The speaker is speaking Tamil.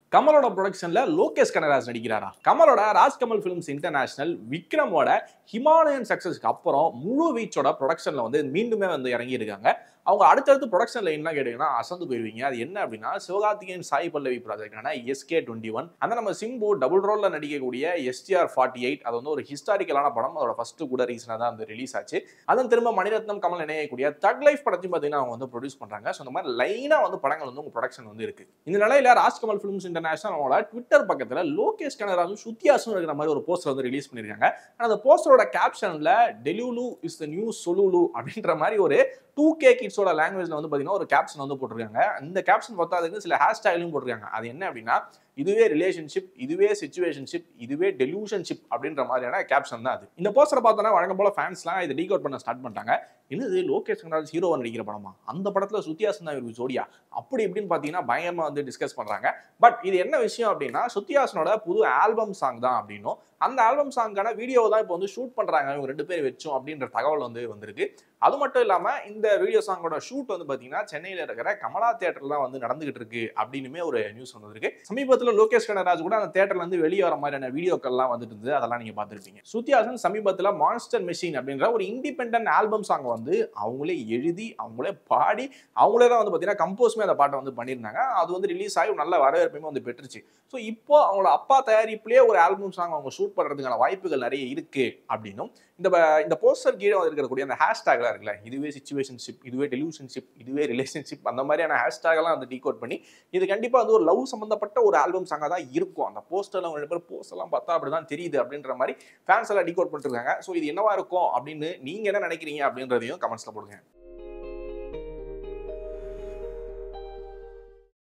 கமலோட ப்ரொடக்ஷன்ல லோகேஷ் கனராஜ் நடிக்கிறாரா கமலோட ராஜ்கமல் ஃபிலிம்ஸ் இன்டர்நேஷனல் விக்ரமோட ஹிமாலயன் சக்சஸ்க்கு அப்புறம் முழு வீச்சோட ப்ரொடக்ஷன்ல வந்து மீண்டுமே வந்து இறங்கி இருக்காங்க அவங்க அடுத்தடுத்து ப்ரொடக்ஷன் லைன்லாம் கேட்டீங்கன்னா அசந்து போயிருவீங்க அது என்ன அப்படின்னா சிவகார்த்திகேயன் சாய் பல்லவி ப்ராஜெக்டான எஸ்கே டுவெண்ட்டி ஒன் அந்த நம்ம சிம்பு டபுள் ரோல்ல நடிக்கக்கூடிய எஸ்டிஆர் ஃபார்ட்டி எயிட் அது வந்து ஒரு ஹிஸ்டாரிக்கலான படம் அதோட ஃபர்ஸ்ட் கூட ரீசனாக தான் வந்து ரிலீஸ் ஆச்சு அதன் திரும்ப மணிரத்னம் கமல் இணையக்கூடிய தக் லைஃப் படத்தையும் பார்த்தீங்கன்னா அவங்க வந்து ப்ரொடியூஸ் பண்றாங்க ஸோ இந்த மாதிரி லைனா வந்து படங்கள் வந்து உங்க ப்ரொடக்ஷன் வந்து இருக்கு இந்த நிலையில ராஜ்கமல் ஃபிலிம்ஸ் இன்டர்நேஷனல் அவங்களோட ட்விட்டர் பக்கத்துல லோகேஷ் கனராஜும் சுத்தியாசும் இருக்கிற மாதிரி ஒரு போஸ்டர் வந்து ரிலீஸ் பண்ணிருக்காங்க ஆனா அந்த போஸ்டரோட கேப்ஷன்ல டெலுலு இஸ் த நியூ சொலுலு அப்படின்ற மாதிரி ஒரு டூ கே கிட்ஸோட லாங்குவேஜ்ல வந்து பாத்தீங்கன்னா ஒரு கேப்ஷன் வந்து போட்டிருக்காங்க இந்த கேப்ஷன் பார்த்தா சில ஹேஷ்டேக்லையும் போட்டிருக்காங்க அது என்ன அப்படின்னா இதுவே ரிலேஷன்ஷிப் இதுவே சுச்சுவேஷன்ஷிப் இதுவே டெலூஷன்ஷிப் அப்படின்ற மாதிரியான கேப்ஷன் தான் அது இந்த போஸ்டரை பார்த்தோன்னா வழக்கம் போல ஃபேன்ஸ்லாம் இதை டீகோட் பண்ண ஸ்டார்ட் பண்ணிட்டாங்க என்னது லோகேஷ் கனராஜ் ஹீரோவா நடிக்கிற படமா அந்த படத்துல சுத்தியாசன் தான் இவருக்கு ஜோடியா அப்படி இப்படின்னு பார்த்தீங்கன்னா பயங்கரமா வந்து டிஸ்கஸ் பண்றாங்க பட் இது என்ன விஷயம் அப்படின்னா சுத்தியாசனோட புது ஆல்பம் சாங் தான் அப்படின்னும் அந்த ஆல்பம் சாங்கான வீடியோ தான் இப்போ வந்து ஷூட் பண்றாங்க இவங்க ரெண்டு பேர் வச்சோம் அப்படின்ற தகவல் வந்து வந்திருக்கு அது மட்டும் இல்லாம இந்த வீடியோ சாங்கோட ஷூட் வந்து பாத்தீங்கன்னா சென்னையில இருக்கிற கமலா தியேட்டர்ல தான் வந்து நடந்துகிட்டு இருக்கு அப்படின்னுமே ஒரு நியூஸ் வந்திருக்கு சமீபத்துல லோகேஷ் கனராஜ் கூட அந்த தியேட்டர்ல இருந்து வெளியே வர மாதிரியான வீடியோக்கள்லாம் வந்துட்டு இருந்தது அதெல்லாம் நீங்க பார்த்துருப்பீங்க சுத்தியாசன் சமீபத்துல மான்ஸ்டர் மெஷின் அப்படின்ற ஒரு இண்டிபெண்டன்ட் ஆல்பம் சாங் வந்து அவங்களே எழுதி அவங்களே பாடி அவங்களே தான் வந்து பாத்தீங்கன்னா கம்போஸ்மே அந்த பாட்டை வந்து பண்ணியிருந்தாங்க அது வந்து ரிலீஸ் ஆகி ஒரு நல்ல வரவேற்புமே வந்து பெற்றுச்சு ஸோ இப்போ அவங்களோட அப்பா தயாரிப்புலேயே ஒரு ஆல்பம் சாங் அவங்க ஷூட் பண்றதுக்கான வாய்ப்புகள் நிறைய இருக்கு அப்படின்னும் இந்த ப- இந்த போஸ்டர் கீழே வந்து இருக்கக்கூடிய அந்த ஹேஷ்டேக்லாம் இருக்குல்ல இதுவே சுச்சுவேஷன்ஷிப் இதுவே டெலியூஷன்ஷிப் இதுவே ரிலேஷன்ஷிப் அந்த மாதிரியான ஹேஷ்டேக்லாம் வந்து டீகோட் பண்ணி இது கண்டிப்பா வந்து ஒரு லவ் சம்பந்தப்பட்ட ஒரு ஆல்பம் சாங்காக தான் இருக்கும் அந்த போஸ்டர்ல அவங்க ரெண்டு பேர் போஸ்ட் எல்லாம் பார்த்தா அப்படிதான் தெரியுது அப்படின்ற மாதிரி ஃபேன்ஸ் எல்லாம் டீகோட் பண்ணிருக்காங்க ஸோ இது என்னவா இருக்கும் அப்படின்னு நீங்க என்ன நினைக்கிறீங்க அப்படின்றதையும் கமெண்ட்ஸ்ல போடுங்க